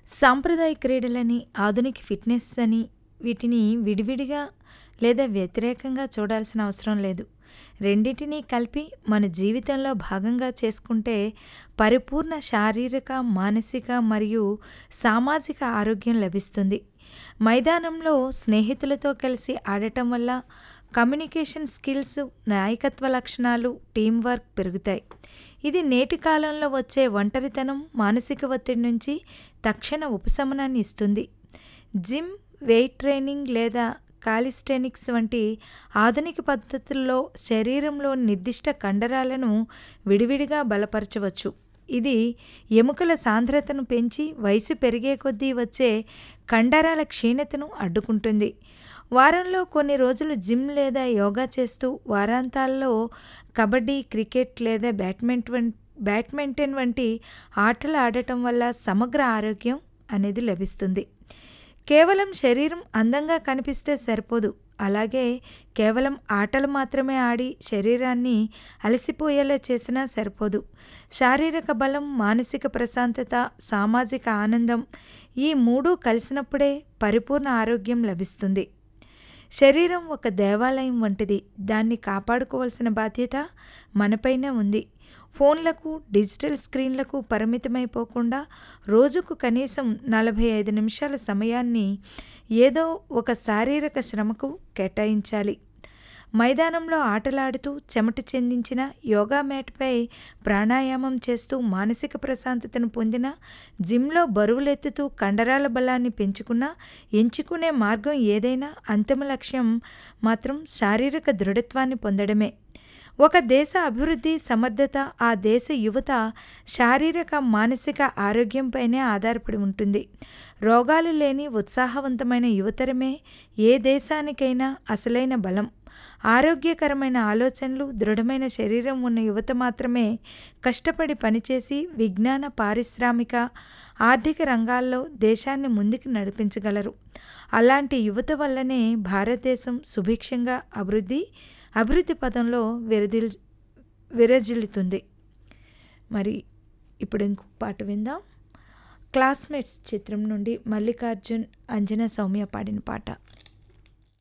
సాంప్రదాయ క్రీడలని, ఆధునిక ఫిట్‌నెస్ అని వీటిని విడివిడిగా లేదా వ్యతిరేకంగా చూడాల్సిన అవసరం లేదు. రెండిటినీ కలిపి మన జీవితంలో భాగంగా చేసుకుంటే పరిపూర్ణ శారీరక, మానసిక మరియు సామాజిక ఆరోగ్యం లభిస్తుంది. మైదానంలో స్నేహితులతో కలిసి ఆడటం వల్ల కమ్యూనికేషన్ స్కిల్స్, నాయకత్వ లక్షణాలు, టీమ్ వర్క్ పెరుగుతాయి. ఇది నేటి కాలంలో వచ్చే ఒంటరితనం, మానసిక ఒత్తిడి నుంచి తక్షణ ఉపశమనాన్ని ఇస్తుంది. జిమ్, వెయిట్ ట్రైనింగ్ లేదా కాలిస్టెనిక్స్ వంటి ఆధునిక పద్ధతుల్లో శరీరంలోని నిర్దిష్ట కండరాలను విడివిడిగా బలపరచవచ్చు. ఇది ఎముకల సాంద్రతను పెంచి వయసు పెరిగే కొద్దీ వచ్చే కండరాల క్షీణతను అడ్డుకుంటుంది. వారంలో కొన్ని రోజులు జిమ్ లేదా యోగా చేస్తూ వారాంతాల్లో కబడ్డీ, క్రికెట్ లేదా బ్యాడ్మింటన్ బ్యాడ్మింటన్ వంటి ఆటలు ఆడటం వల్ల సమగ్ర ఆరోగ్యం అనేది లభిస్తుంది. కేవలం శరీరం అందంగా కనిపిస్తే సరిపోదు. అలాగే కేవలం ఆటలు మాత్రమే ఆడి శరీరాన్ని అలసిపోయేలా చేసినా సరిపోదు. శారీరక బలం, మానసిక ప్రశాంతత, సామాజిక ఆనందం ఈ మూడూ కలిసినప్పుడే పరిపూర్ణ ఆరోగ్యం లభిస్తుంది. శరీరం ఒక దేవాలయం వంటిది. దాన్ని కాపాడుకోవాల్సిన బాధ్యత మనపైనే ఉంది. ఫోన్లకు, డిజిటల్ స్క్రీన్లకు పరిమితమైపోకుండా రోజుకు కనీసం నలభై ఐదు నిమిషాల సమయాన్ని ఏదో ఒక శారీరక శ్రమకు కేటాయించాలి. మైదానంలో ఆటలాడుతూ చెమట చిందించినా, యోగా మ్యాట్‌పై ప్రాణాయామం చేస్తూ మానసిక ప్రశాంతతను పొందినా, జిమ్‌లో బరువులెత్తుతూ కండరాల బలాన్ని పెంచుకున్నా ఎంచుకునే మార్గం ఏదైనా అంతిమ లక్ష్యం మాత్రం శారీరక దృఢత్వాన్ని పొందడమే. ఒక దేశ అభివృద్ధి, సమర్థత ఆ దేశ యువత శారీరక, మానసిక ఆరోగ్యంపైనే ఆధారపడి ఉంటుంది. రోగాలు లేని ఉత్సాహవంతమైన యువతరమే ఏ దేశానికైనా అసలైన బలం. ఆరోగ్యకరమైన ఆలోచనలు, దృఢమైన శరీరం ఉన్న యువత మాత్రమే కష్టపడి పనిచేసి విజ్ఞాన, పారిశ్రామిక, ఆర్థిక రంగాల్లో దేశాన్ని ముందుకు నడిపించగలరు. అలాంటి యువత వల్లనే భారతదేశం సుభిక్షంగా అభివృద్ధి అభివృద్ధి పథంలో విరదిల్ విరాజిల్లుతుంది. మరి ఇప్పుడు ఇంకొక పాట విందాం. 'క్లాస్‌మేట్స్' చిత్రం నుండి మల్లికార్జున్, అంజనా సౌమ్య పాడిన పాట.